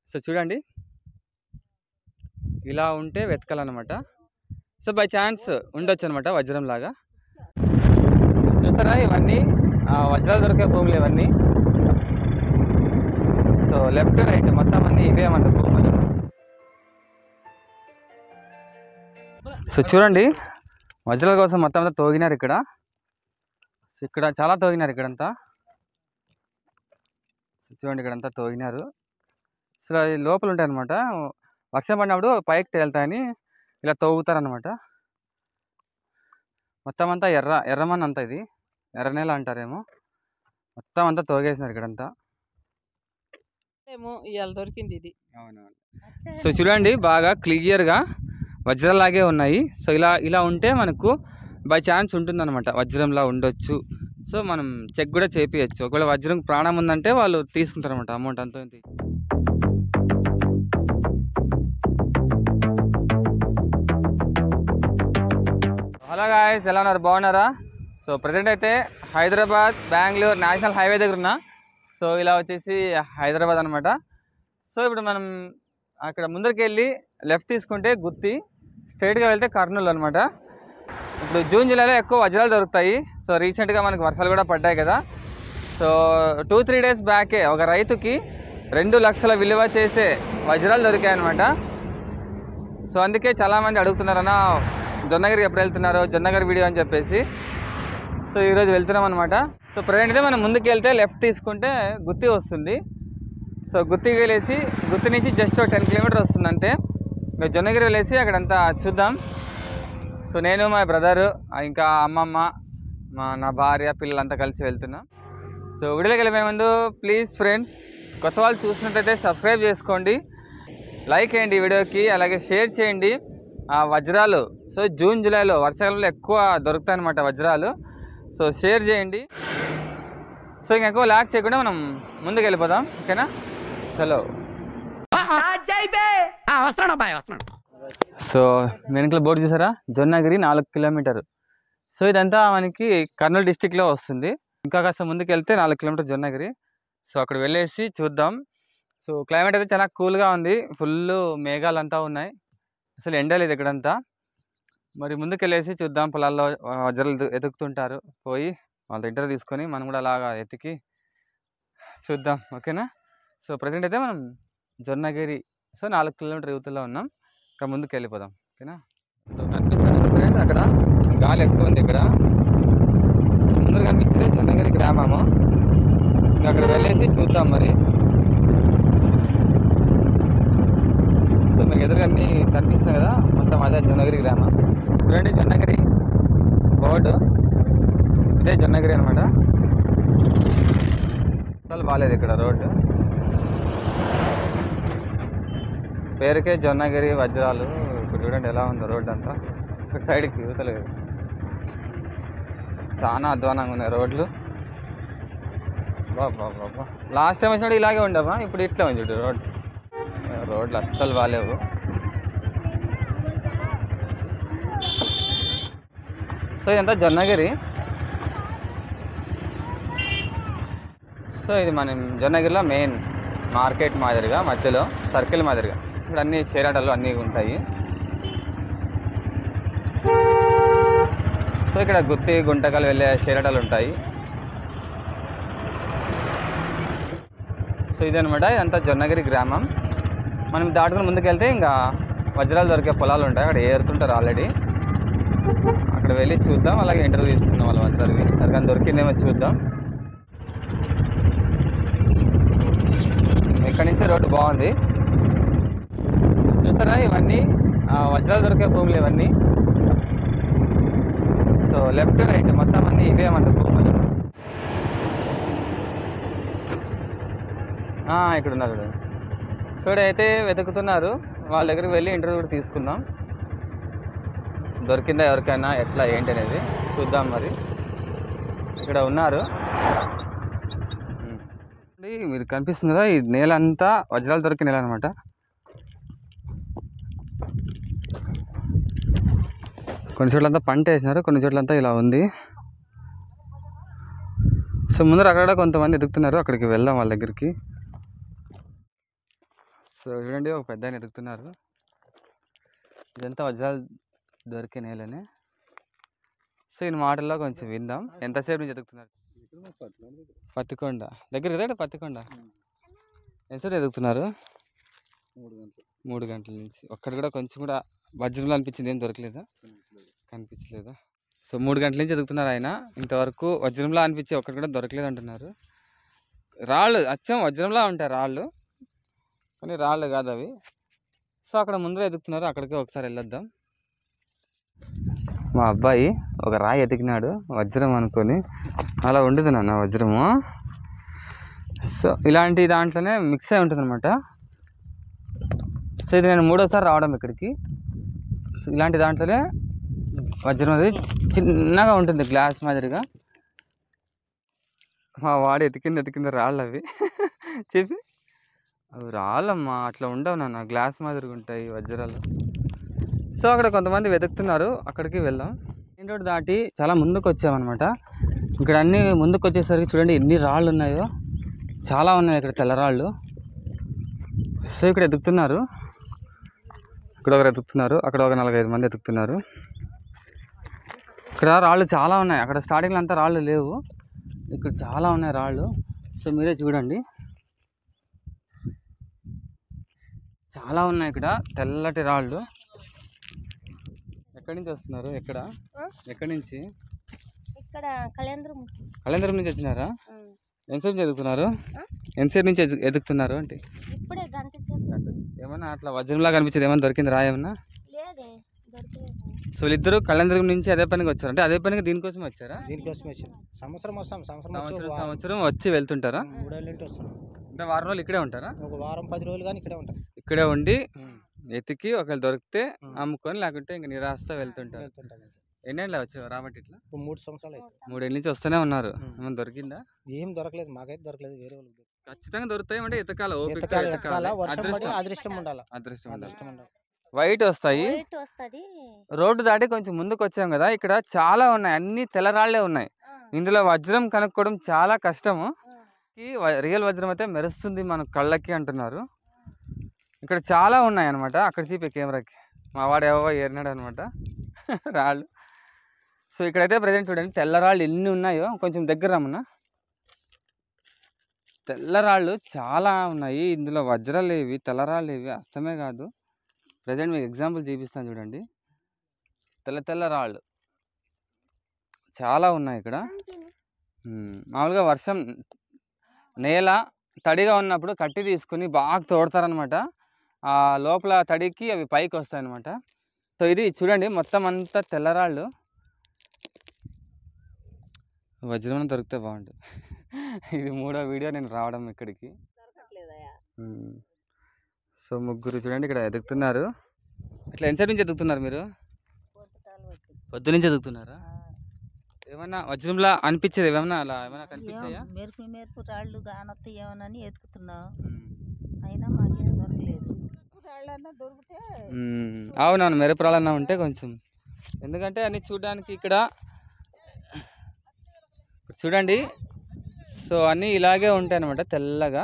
So చూడండి ఇలా ఉంటే వెతకాలన్నమాట సో బై ఛాన్స్ ఉండొచ్చు అనమాట వజ్రం లాగా చూస్తారా ఇవన్నీ ఆ, వజ్రాలు దొరికే భూములు ఇవన్నీ సో లెఫ్ట్ రైట్ మొత్తం అన్ని ఇవే అన్నమాట భూములు సో చూడండి వజ్రాల కోసం మొత్తం అంతా తోగినారు ఇక్కడ సో ఇక్కడ చాలా తోగినారు ఇక్కడంతా సో చూడండి ఇక్కడంతా తోగినారు అసలు అవి లోపల ఉంటాయి అనమాట వర్షం పడినప్పుడు పైకి తేలుతాయని ఇలా తవ్వుతారనమాట మొత్తం అంతా ఎర్ర ఎర్రమన్ అంతా ఇది ఎర్ర నేల అంటారేమో మొత్తం అంతా తోగేసినారు ఇక్కడంతా ఏమో ఇవాళ దొరికింది ఇది అవునవును సో చూడండి బాగా క్లియర్గా వజ్రాలాగే ఉన్నాయి సో ఇలా ఇలా ఉంటే మనకు బై ఛాన్స్ ఉంటుందన్నమాట వజ్రంలా ఉండొచ్చు సో మనం చెక్ కూడా చేపియచ్చు ఒకవేళ వజ్రం ప్రాణం ఉందంటే వాళ్ళు తీసుకుంటారు అనమాట అమౌంట్ అంతా ఇంత. హలో గాయస్ ఎలా ఉన్నారు బాగున్నారా సో ప్రజెంట్ అయితే హైదరాబాద్ బెంగళూరు నేషనల్ హైవే దగ్గర ఉన్నా సో ఇలా వచ్చేసి హైదరాబాద్ అనమాట సో ఇప్పుడు మనం అక్కడ ముందరికి వెళ్ళి లెఫ్ట్ తీసుకుంటే గుత్తి స్ట్రైట్గా వెళ్తే కర్నూలు అనమాట ఇప్పుడు జూన్ జూలైలో ఎక్కువ వజ్రాలు దొరుకుతాయి సో రీసెంట్గా మనకు వర్షాలు కూడా పడ్డాయి కదా సో టూ త్రీ డేస్ బ్యాకే ఒక రైతుకి రెండు లక్షల విలువ చేసే వజ్రాలు దొరికాయి అనమాట సో అందుకే చాలామంది అడుగుతున్నారన్న జొన్నగిరి ఎప్పుడు వెళ్తున్నారు జొన్నగిరి వీడియో అని చెప్పేసి సో ఈరోజు వెళ్తున్నాం అనమాట సో ప్రజెంట్ అయితే మనం ముందుకు వెళ్తే లెఫ్ట్ తీసుకుంటే గుత్తి వస్తుంది సో గుత్తికి వెళ్ళేసి గుత్తి నుంచి జస్ట్ టెన్ కిలోమీటర్ వస్తుంది అంతే ఇంకా జొన్నగిరి వెళ్ళేసి అక్కడంతా చూద్దాం సో నేను మా బ్రదరు ఇంకా అమ్మమ్మ మా నా భార్య పిల్లలంతా కలిసి వెళ్తున్నాం సో వీడియోకి వెళ్ళే ముందు ప్లీజ్ ఫ్రెండ్స్ కొత్త వాళ్ళు చూసినట్టయితే సబ్స్క్రైబ్ చేసుకోండి లైక్ చేయండి ఈ వీడియోకి అలాగే షేర్ చేయండి ఆ వజ్రాలు సో జూన్ జూలైలో వర్షాకాలంలో ఎక్కువ దొరుకుతాయి అనమాట వజ్రాలు సో షేర్ చేయండి సో ఇంక ఎక్కువ లాక్ చేయకుండా మనం ముందుకు వెళ్ళిపోదాం ఓకేనా చలో వస్తున్నాడు అబ్బాయి వస్తున్నాడు సో వెనకల బోర్డు చూసారా జొన్నగిరి నాలుగు కిలోమీటర్ సో ఇదంతా మనకి కర్నూలు డిస్టిక్లో వస్తుంది ఇంకా కాస్త ముందుకు వెళ్తే నాలుగు కిలోమీటర్ జొన్నగిరి సో అక్కడ వెళ్ళేసి చూద్దాం సో క్లైమేట్ అయితే చాలా కూల్గా ఉంది ఫుల్ మేఘాలంతా ఉన్నాయి అసలు ఎండ లేదు ఇక్కడంతా మరి ముందుకు వెళ్ళేసి చూద్దాం పొలాల్లో ఆ, వజ్రాలు ఎదు- ఎతుకుతుంటారు పోయి వాళ్ళ ఇంటర్వ్యూ తీసుకొని మనం కూడా అలాగా ఎతికి చూద్దాం ఓకేనా సో ప్రజెంట్ అయితే మనం జొన్నగిరి సో నాలుగు కిలోమీటర్ యువతలో ఉన్నాం ఇంకా ముందుకు వెళ్ళిపోదాం ఓకేనా సో కనిపిస్తుంది కదా ఫ్రెండ్ అక్కడ గాలి ఎక్కువ ఉంది ఇక్కడ సో ముందర కనిపించేది జొన్నగిరి గ్రామము ఇంకా అక్కడ వెళ్ళేసి చూద్దాం మరి సో మీకు ఎదురుగా అన్ని కనిపిస్తుంది కదా మొత్తం అదే జొన్నగిరి గ్రామం చూడండి జొన్నగిరి బోర్డు ఇదే జొన్నగిరి అనమాట అసలు బాగాలేదు ఇక్కడ రోడ్డు పేరుకే జొన్నగిరి వజ్రాలు ఇప్పుడు చూడండి ఎలా ఉందో రోడ్డు అంతా ఇక్కడ సైడ్కి యువతలేదు చాలా అధ్వానంగా ఉన్నాయి రోడ్లు బాబా బాబా లాస్ట్ టైం వచ్చినప్పుడు ఇలాగే ఉండవా ఇప్పుడు ఇట్లా ఉంది చూడు రోడ్ రోడ్లు అస్సలు బాగాలేవు సో ఇదంతా జొన్నగిరి సో ఇది మనం జొన్నగిరిలో మెయిన్ మార్కెట్ మాదిరిగా మధ్యలో సర్కిల్ మాదిరిగా ఇప్పుడు అన్ని చీరాటలు అన్నీ ఉంటాయి సో ఇక్కడ గుత్తి గుంటకలు వెళ్ళే చీరాటలు ఉంటాయి సో ఇదనమాట ఇదంతా జొన్నగిరి గ్రామం మనం దాటుకుని ముందుకెళ్తే ఇంకా వజ్రాలు దొరికే పొలాలు ఉంటాయి అక్కడ ఏరుతుంటారు ఆల్రెడీ అక్కడ వెళ్ళి చూద్దాం అలాగే ఇంటర్వ్యూ తీసుకుందాం వాళ్ళ వజ్రాలకి ఎవరికైనా దొరికిందేమో చూద్దాం ఇక్కడ నుంచి రోడ్డు బాగుంది చూస్తారా ఇవన్నీ ఆ, వజ్రాలు దొరికే భూములు ఇవన్నీ సో లెఫ్ట్ రైట్ మొత్తం అన్ని ఇవే అన్నమాట భూములు ఆ, ఇక్కడ ఉన్నారు చూడండి. సో ఇక్కడ అయితే వెతుకుతున్నారు వాళ్ళ దగ్గరికి వెళ్ళి ఇంటర్వ్యూ కూడా తీసుకుందాం దొరికిందా ఎవరికైనా ఎట్లా ఏంటి అనేది చూద్దాం మరి ఇక్కడ ఉన్నారు ఉమ్. చూడండి, మీరు కనిపిస్తుంది కదా ఈ నేల అంతా వజ్రాలు దొరికే నేల అనమాట కొన్ని చోట్లంతా పంట వేసినారు కొన్ని చోట్లంతా ఇలా ఉంది సో ముందర అక్కడ కొంతమంది ఎదుగుతున్నారు అక్కడికి వెళ్దాం వాళ్ళ దగ్గరికి సో చూడండి ఒక పెద్ద ఆయన ఎదుగుతున్నారు ఇదంతా వజ్రాలు దొరికే నేలనే సో ఈ మాటల్లో కొంచెం విందాం ఎంతసేపు నుంచి ఎదుగుతున్నారు పత్తికొండ దగ్గర కదా పత్తికొండ ఎంతసేపు ఎదుగుతున్నారు మూడు గంటలు మూడు గంటల నుంచి ఒక్కడ కూడా కొంచెం కూడా వజ్రంలో అనిపించింది ఏం దొరకలేదా కనిపించలేదా సో మూడు గంటల నుంచి ఎదుగుతున్నారు ఆయన ఇంతవరకు వజ్రంలా అనిపించి ఒక్కటి కూడా దొరకలేదు అంటున్నారు రాళ్ళు అచ్చం వజ్రంలా ఉంటాయి రాళ్ళు కానీ రాళ్ళు కాదు అవి సో అక్కడ ముందర ఎదుగుతున్నారు అక్కడికి ఒకసారి వెళ్ళొద్దాం మా అబ్బాయి ఒక రాయి ఎతికినాడు వజ్రం అనుకొని అలా ఉండదు నాన్న వజ్రము సో ఇలాంటి దాంట్లోనే మిక్స్ అయి ఉంటుంది అనమాట సో ఇది నేను మూడోసారి రావడం ఇక్కడికి సో ఇలాంటి దాంట్లోనే వజ్రం అది చిన్నగా ఉంటుంది గ్లాస్ మాదిరిగా మా వాడు ఎతికింది ఎతికింది రాళ్ళు అవి చెప్పి అవి రాళ్ళమ్మా అట్లా ఉండవు నాన్న గ్లాస్ మాదిరిగా ఉంటాయి వజ్రాలు సో అక్కడ కొంతమంది వెతుకుతున్నారు అక్కడికి వెళ్దాం మెయిన్ రోడ్ దాటి చాలా ముందుకు వచ్చామన్నమాట ఇక్కడ అన్ని ముందుకు వచ్చేసరికి చూడండి ఎన్ని రాళ్ళు ఉన్నాయో చాలా ఉన్నాయి ఇక్కడ తెల్లరాళ్ళు సో ఇక్కడ ఎదుగుతున్నారు ఇక్కడ ఒకరు ఎదుగుతున్నారు అక్కడ ఒక నలభై ఐదు మంది ఎదుగుతున్నారు ఇక్కడ రాళ్ళు చాలా ఉన్నాయి అక్కడ స్టార్టింగ్లో అంతా రాళ్ళు లేవు ఇక్కడ చాలా ఉన్నాయి రాళ్ళు సో మీరే చూడండి చాలా ఉన్నాయి ఇక్కడ తెల్లటి రాళ్ళు ఎక్కడి నుంచి వస్తున్నారు ఎక్కడ ఆ? ఎక్కడి నుంచి ఇక్కడ కళ్యాణదుర్గం నుంచి కళ్యాణదుర్గం నుంచి వచ్చినారా ఆ. ఎంతసేపు నుంచి ఎదుగుతున్నారు ఆ? ఎంతసేపు నుంచి ఎదు- ఎదుగుతున్నారు అంటే ఇప్పుడే గంట సేపు ఏమన్నా అట్లా వజ్రంలా కనిపించేది ఏమన్నా దొరికింది రా ఏమన్నా లేదే దొరికేది సో వీళ్ళిద్దరు కళ్యాణదుర్గం నుంచి అదే పనికి వచ్చారు అంటే అదే పనికి దీనికోసం వచ్చారా దీనికోసం వచ్చాం సంవత్సరం వస్తాం సంవత్సరం వచ్చి సంవత్సరం ఒక వారం- సంవత్సరం వచ్చి వెళ్తుంటారా మూడేళ్ళ నుండి వస్తున్నాం అంటే వారం రోజులు ఇక్కడే ఉంటారా ఒక వారం పది రోజులు కానీ ఇక్కడే ఉంటాం ఇక్కడే ఉండి ఎతికి ఒకవేళ దొరికితే ఉమ్. అమ్ముకొని లేకుంటే ఇంక నిరాశతో వెళ్తుంటారు వెళ్తుంటాం అంతే. ఎన్నేళ్ళు వచ్చావు రాబట్టి ఇట్లా ఒక మూడు సంవత్సరాలు అవుతుంది మూడేళ్ళ నుంచి వస్తూనే ఉన్నారు ఉమ్. ఏమైనా దొరికిందా ఏం దొరకలేదు మాకైతే దొరకలేదు వేరే వాళ్ళకి దొరికింది. ఖచ్చితంగా దొరుకుతాయి అంటే ఎతకాల ఓపిక ఎత్తకాల ఎతకాలి. ఎత్తకాల వర్షం పడి అదృష్టం అదృష్టం ఉండాలి అదృష్టం ఉండాలి అదృష్టం ఉండాలి వైట్ వస్తాయి వైట్ వస్తుంది రోడ్డు దాటి కొంచెం ముందుకు వచ్చాం కదా ఇక్కడ చాలా ఉన్నాయి అన్ని తెల్లరాళ్లే ఉన్నాయి ఇందులో వజ్రం కనుక్కోవడం చాలా కష్టము ఈ వ- రియల్ వజ్రం అయితే మెరుస్తుంది మన కళ్ళకి అంటున్నారు ఇక్కడ చాలా ఉన్నాయి అనమాట అక్కడ చూపే కెమెరాకి మా వాడు ఏవో ఏరినాడు అనమాట రాళ్ళు సో ఇక్కడైతే ప్రజెంట్ చూడండి తెల్లరాళ్ళు ఎన్ని ఉన్నాయో కొంచెం దగ్గర రమ్మన్నా తెల్లరాళ్ళు చాలా ఉన్నాయి ఇందులో వజ్రాలు ఇవి తెల్లరాళ్ళు ఇవి అర్థమే కాదు ప్రజెంట్ మీకు ఎగ్జాంపుల్ చూపిస్తాను చూడండి తెల్ల తెల్ల రాళ్ళు చాలా ఉన్నాయి ఇక్కడ ఉమ్, మామూలుగా వర్షం నేల తడిగా ఉన్నప్పుడు కట్టి తీసుకుని బాగా తోడతారనమాట ఆ లోపల తడికి అవి పైకి వస్తాయి అనమాట సో ఇది చూడండి మొత్తం అంతా తెల్లరాళ్ళు వజ్రం దొరికితే బాగుంటుంది ఇది మూడో వీడియో నేను రావడం ఇక్కడికి ఉమ్. సో ముగ్గురు చూడండి ఇక్కడ ఎదుగుతున్నారు ఇట్లా ఎంతసేపు నుంచి ఎదుగుతున్నారు మీరు పొద్దు నుంచి ఎదుగుతున్నారా ఏమన్నా వజ్రంలా అనిపించేది ఏమన్నా అలా ఏమన్నా కనిపించాయా మెరుపు మెరుపు రాళ్ళు కానొస్తాయేమోనని ఎతుకుతున్నాం ఉమ్. అయినా మాకేం దొరకలేదు రాళ్ళన్నా దొరికితే మ్మ్. అవునవును మిరపరాలన్నా ఉంటే కొంచెం ఎందుకంటే అన్ని చూడడానికి ఇక్కడ చూడండి సో అన్నీ ఇలాగే ఉంటాయి అనమాట తెల్లగా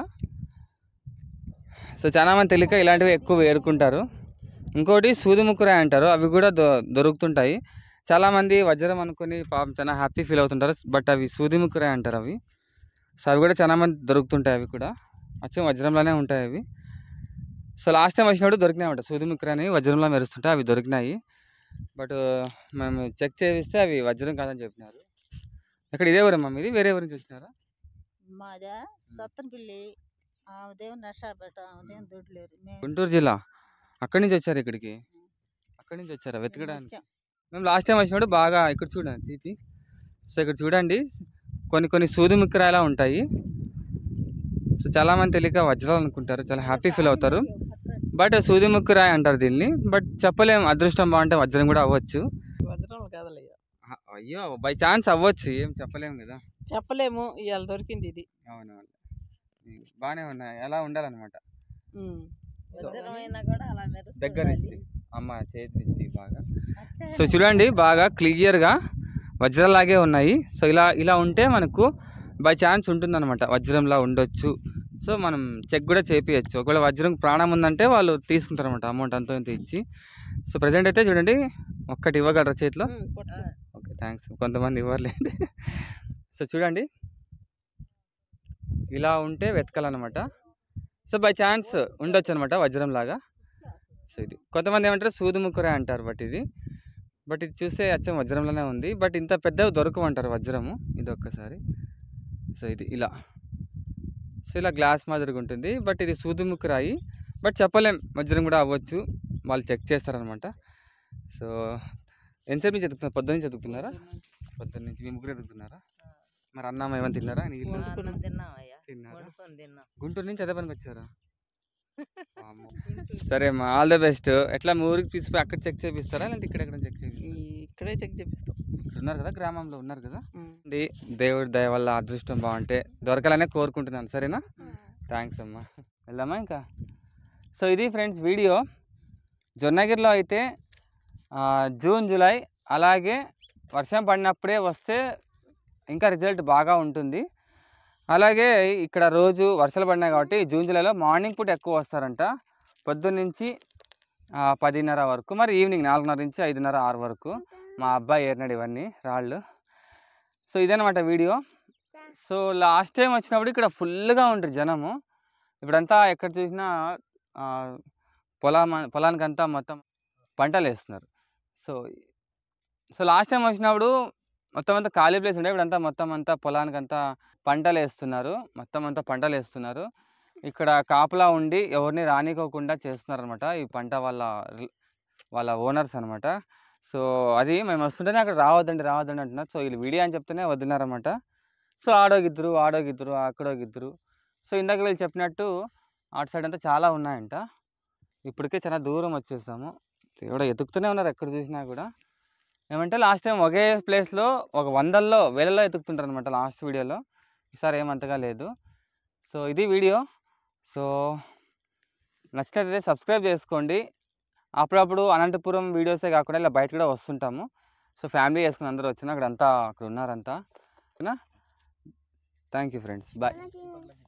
సో చాలా మంది తెలియక ఇలాంటివి ఎక్కువ ఏరుకుంటారు ఇంకోటి సూది ముక్కురాయి అంటారు అవి కూడా దొ దొరుకుతుంటాయి చాలామంది వజ్రం అనుకుని పాపం చాలా హ్యాపీ ఫీల్ అవుతుంటారు బట్ అవి సూది ముక్కురాయి అంటారు అవి సో అవి కూడా చాలా మంది దొరుకుతుంటాయి అవి కూడా అచ్చం వజ్రంలోనే ఉంటాయి అవి సో లాస్ట్ టైం వచ్చినప్పుడు దొరికినాయి అనమాట సూది ముక్కర అని వజ్రంలో మెరుస్తుంటే అవి దొరికినాయి బట్ మేము చెక్ చేస్తే అవి వజ్రం కాదని చెప్పినారు ఇక్కడ ఇదే ఊరమ్మా మీది వేరే ఊరి నుంచి వచ్చినారా మాదా సత్తనపిల్లి ఆమెదేమో నషాపేట ఆమెదేం దొడ్లేరు మేము గుంటూరు జిల్లా అక్కడి నుంచి వచ్చారు ఇక్కడికి అక్కడి నుంచి వచ్చారా వెతకడానికి వచ్చాం. మేము లాస్ట్ టైం వచ్చినప్పుడు బాగా ఇక్కడ చూడండి తీపి సో ఇక్కడ చూడండి కొన్ని కొన్ని సూది ముక్కరాయిలా ఉంటాయి సో చాలామంది తెలియక వజ్రాలు అనుకుంటారు చాలా హ్యాపీ ఫీల్ అవుతారు బట్ సూది ముక్కురాయి అంటారు దీన్ని బట్ చెప్పలేం అదృష్టం బాగుంటే వజ్రం కూడా అవ్వచ్చు వజ్రం కాదలయ్య ఆ, అయ్యో బై ఛాన్స్ అవ్వచ్చు ఏం చెప్పలేము కదా చెప్పలేము ఇవాళ దొరికింది ఇది అవునవును బాగానే ఉన్నాయి ఎలా ఉండాలన్నమాట ఉమ్. సో వజ్రమైనా కూడా అలా మెరుస్తుంది దగ్గర నుంచి అమ్మ చేతి బాగా అచ్చా సో చూడండి బాగా క్లియర్గా వజ్రాలాగే ఉన్నాయి సో ఇలా ఇలా ఉంటే మనకు బై ఛాన్స్ ఉంటుందన్నమాట వజ్రంలా ఉండొచ్చు సో మనం చెక్ కూడా చేపియచ్చు ఒకవేళ వజ్రం ప్రాణం ఉందంటే వాళ్ళు తీసుకుంటారు అనమాట అమౌంట్ అంతో ఇంత ఇచ్చి సో ప్రజెంట్ అయితే చూడండి ఒక్కటి ఇవ్వగలరా చేతిలో ఉమ్, పట్టుకో. ఓకే థ్యాంక్స్ కొంతమంది ఇవ్వలేండి సో చూడండి ఇలా ఉంటే వెతకాలన్నమాట సో బై ఛాన్స్ ఉండొచ్చు అనమాట వజ్రం లాగా సో ఇది కొంతమంది ఏమంటారు సూది ముక్కురే అంటారు బట్ ఇది బట్ ఇది చూస్తే అచ్చం వజ్రంలోనే ఉంది బట్ ఇంత పెద్దవి దొరకమంటారు వజ్రము ఇది ఒక్కసారి సో ఇది ఇలా సో ఇలా గ్లాస్ మాదిరిగా ఉంటుంది బట్ ఇది సూది ముక్కు రాయి బట్ చెప్పలేం వజ్రం కూడా అవ్వచ్చు వాళ్ళు చెక్ చేస్తారనమాట సో ఎంతసేపు నుంచి ఎదుగుతున్నారు పొద్దున్న నుంచి ఎదుగుతున్నారా పొద్దున్న నుంచి మీ ముగ్గురు ఎదుగుతున్నారా మరి అన్నం ఏమైనా తిన్నారా నీళ్ళు వండుకున్నాం. అన్నం తిన్నామయ్యా తిన్నారా వండుకొని తిన్నాం గుంటూరు నుంచి అదే పనికి వచ్చారా వామ్మో. సరే అమ్మా ఆల్ ద బెస్ట్ ఎట్లా మీ ఊరికి తీసుకుపోయి అక్కడ చెక్ చేపిస్తారా లేదంటే ఇక్కడ ఎక్కడ చెక్ చేపిస్తారా ఈ- ఇక్కడే చెక్ చేపిస్తాం ఇక్కడ ఉన్నారు కదా గ్రామంలో ఉన్నారు కదా ఉమ్. అండి దేవుడి దయ వల్ల అదృష్టం బాగుంటే దొరకాలనే కోరుకుంటున్నాను సరేనా థ్యాంక్స్ అమ్మా వెళ్దామా ఇంకా సో ఇది ఫ్రెండ్స్ వీడియో జొన్నగిరిలో అయితే ఆ, జూన్ జూలై అలాగే వర్షం పడినప్పుడే వస్తే ఇంకా రిజల్ట్ బాగా ఉంటుంది అలాగే ఇక్కడ రోజు వర్షాలు పడినాయి కాబట్టి జూన్ జూలైలో మార్నింగ్ పూట ఎక్కువ వస్తారంట పొద్దున్న నుంచి ఆ, పదిన్నర వరకు మరి ఈవినింగ్ నాలుగున్నర నుంచి ఐదున్నర ఆరు వరకు మా అబ్బాయి ఏరినాడు ఇవన్నీ రాళ్ళు సో ఇదనమాట వీడియో సో లాస్ట్ టైం వచ్చినప్పుడు ఇక్కడ ఫుల్గా ఉంటుంది జనము ఇప్పుడంతా ఎక్కడ చూసినా ఆ, పొలా పొలానికంతా మొత్తం పంటలు వేస్తున్నారు సో సో లాస్ట్ టైం వచ్చినప్పుడు మొత్తం అంతా ఖాళీ ప్లేస్ ఉండే ఇప్పుడంతా మొత్తం అంతా పొలానికంతా పంటలు వేస్తున్నారు మొత్తం అంతా పంటలు వేస్తున్నారు ఇక్కడ కాపలా ఉండి ఎవరిని రానికోకుండా చేస్తున్నారు అనమాట ఈ పంట వాళ్ళ రి- వాళ్ళ ఓనర్స్ అనమాట సో అది మేము వస్తుంటేనే అక్కడ రావద్దండి రావద్దండి అంటున్నారు సో వీళ్ళు వీడియో అని చెప్తేనే వదిలినారనమాట సో ఆడోగిద్దరు ఆడోగిద్దరు అక్కడోగిద్దరు సో ఇందాక వీళ్ళు చెప్పినట్టు అటు సైడ్ అంతా చాలా ఉన్నాయంట ఇప్పటికే చాలా దూరం వచ్చేసాము కూడా ఎతుకుతూనే ఉన్నారు ఎక్కడ చూసినా కూడా ఏమంటే లాస్ట్ టైం ఒకే ప్లేస్లో ఒక వందల్లో వేలలో ఎతుకుతుంటారు అనమాట లాస్ట్ వీడియోలో ఈసారి ఏమంతగా లేదు సో ఇది వీడియో సో నచ్చినట్లయితే సబ్స్క్రైబ్ చేసుకోండి అప్పుడప్పుడు అనంతపురం వీడియోసే కాకుండా ఇలా బయట కూడా వస్తుంటాము సో ఫ్యామిలీ వేసుకుని అందరూ వచ్చినా అక్కడ అంతా అక్కడ ఉన్నారంతా ఓకేనా థ్యాంక్ యూ ఫ్రెండ్స్ బాయ్ అలాగే